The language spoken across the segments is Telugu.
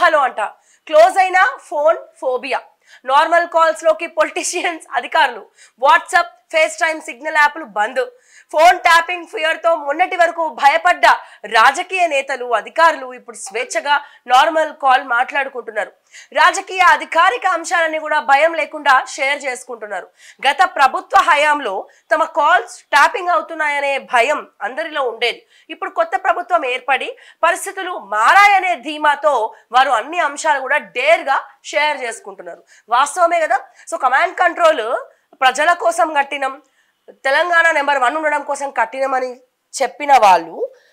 హలో అంట క్లోజ్ అయిన ఫోన్ ఫోబియా నార్మల్ కాల్స్ లోకి పొలిటీషియన్స్ అధికారులు వాట్సాప్ ఫేస్ టైమ్ సిగ్నల్ యాప్లు బంద్ ఫోన్ ట్యాపింగ్ ఫియర్ తో మొన్నటి వరకు భయపడ్డ రాజకీయ నేతలు అధికారులు ఇప్పుడు స్వేచ్ఛగా నార్మల్ కాల్ మాట్లాడుకుంటున్నారు రాజకీయ అధికారిక అంశాలని కూడా భయం లేకుండా షేర్ చేసుకుంటున్నారు గత ప్రభుత్వ హయాంలో తమ కాల్స్ ట్యాపింగ్ అవుతున్నాయనే భయం అందరిలో ఉండేది ఇప్పుడు కొత్త ప్రభుత్వం ఏర్పడి పరిస్థితులు మారాయనే ధీమాతో వారు అన్ని అంశాలు కూడా డేర్ గా షేర్ చేసుకుంటున్నారు వాస్తవమే కదా సో కమాండ్ కంట్రోల్ ప్రజల కోసం కట్టినం తెలంగాణ నెంబర్ వన్ ఉండడం కోసం కట్టినమని చెప్పిన వాళ్ళు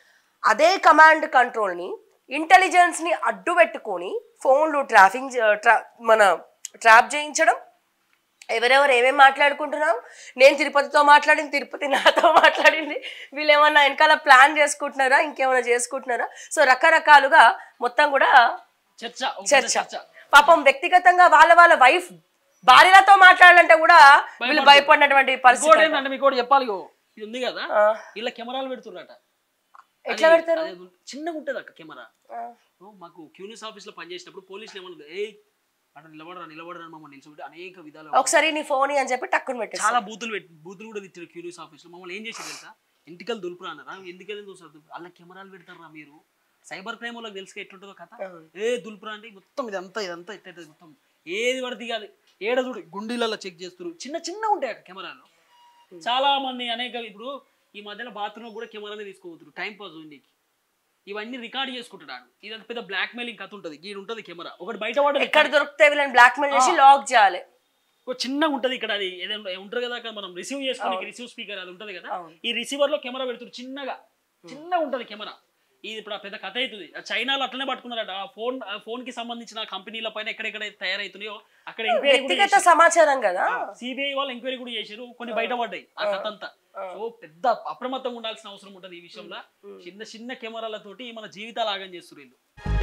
అదే కమాండ్ కంట్రోల్ని ఇంటెలిజెన్స్ని అడ్డు పెట్టుకొని ఫోన్లు ట్రాఫింగ్ ట్రా మన ట్రాప్ చేయించడం ఎవరెవరు ఏమేమి మాట్లాడుకుంటున్నాం నేను తిరుపతితో మాట్లాడింది తిరుపతి నాతో మాట్లాడింది వీళ్ళు ఏమన్నా వెనకాల ప్లాన్ చేసుకుంటున్నారా ఇంకేమైనా చేసుకుంటున్నారా సో రకరకాలుగా మొత్తం కూడా చర్చ ఒక పెద్ద చర్చ పాపం వ్యక్తిగతంగా వాళ్ళ వాళ్ళ వైఫ్ భార్యలతో మాట్లాడాలంటే కూడా వీళ్ళు భయపడినటువంటి ఇంకోటి పరిస్థితి ఏంటంటే మీకు ఒకటి చెప్పాలి ఇగో, ఇది ఉంది కదా ఆ. ఇలా కెమెరాలు పెడుతుర్రట ఎట్లా అది- పెడతారు అది చిన్నగా ఉంటుంది అక్క కెమెరా ఆ. ఓ, మాకు క్యూనిస్ ఆఫీస్ లో పనిచేసినప్పుడు పోలీసులు ఏమన్నా ఏ అక్కడ నిలబడరా నిలబడరా మమ్మల్ని నిలిచిపెట్టి అనేక విధాలు ఒకసారి నీ ఫోన్ అని చెప్పి టక్కుని పెట్టేసి చాలా బూతులు పెట్టి బూతులు కూడా తిట్టారు క్యూనిస్ ఆఫీస్ లో మమ్మల్ని ఏం చేశారు తెలుసా ఇంటికల్ దులుపురా అన్నారా ఎందుకని చూసారు అలా కెమెరాలు పెడతారా మీరు సైబర్ క్రైమ్ వాళ్ళకి తెలుసుగా ఎట్లుంటుందో కథ ఏ దులుపురా అంటే మొత్తం ఇదంతా ఇదంతా ఎట్ట మొత్తం ఏది పడితే కాదు ఏడ చూడు గుండీలలో చెక్ చేస్తారు చిన్న చిన్న ఉంటాయి అక్కడ కెమెరాలు చాలా మంది అనేక ఇప్పుడు ఈ మధ్యన బాత్రూమ్ కూడా కెమెరానే తీసుకోవద్దు టైం పాస్ ఉంది ఇవన్నీ రికార్డ్ చేసుకుంటున్నాడు ఇదంతా పెద్ద బ్లాక్ మెయిలింగ్ కథ ఉంటుంది గీడు ఉంటుంది కెమెరా ఒకటి బయట పడ్డది ఎక్కడ దొరికితే వీళ్ళని బ్లాక్ మెయిల్ చేసి లాక్ చేయాలి ఒక చిన్నగా ఉంటది ఇక్కడ అది ఏదైనా ఉంటారు కదా అక్కడ మనం రిసీవ్ చేసుకోవడానికి రిసీవ్ స్పీకర్ అది ఉంటది కదా అవును. ఈ రిసీవర్ లో కెమెరా పెడుతున్నారు చిన్నగా చిన్నగా ఉంటది కెమెరా ఇది ఇప్పుడు ఆ పెద్ద కథ అవుతుంది ఆ చైనాలో అట్లనే పట్టుకున్నారట ఆ ఫోన్ ఆ ఫోన్ కి సంబంధించిన కంపెనీల పైన ఎక్కడెక్కడ తయారవుతున్నాయో అక్కడ ఎంక్వైరీ కూడా వ్యక్తిగత సమాచారం కదా సిబిఐ వాళ్ళు ఎంక్వైరీ కూడా చేశారు కొన్ని బయట పడ్డాయి ఆ కథ అంతా సో పెద్ద అప్రమత్తంగా ఉండాల్సిన అవసరం ఉంటది ఈ విషయంలో చిన్న చిన్న కెమెరాలతోటి మన జీవితాలు ఆగం చేస్తారు వీళ్ళు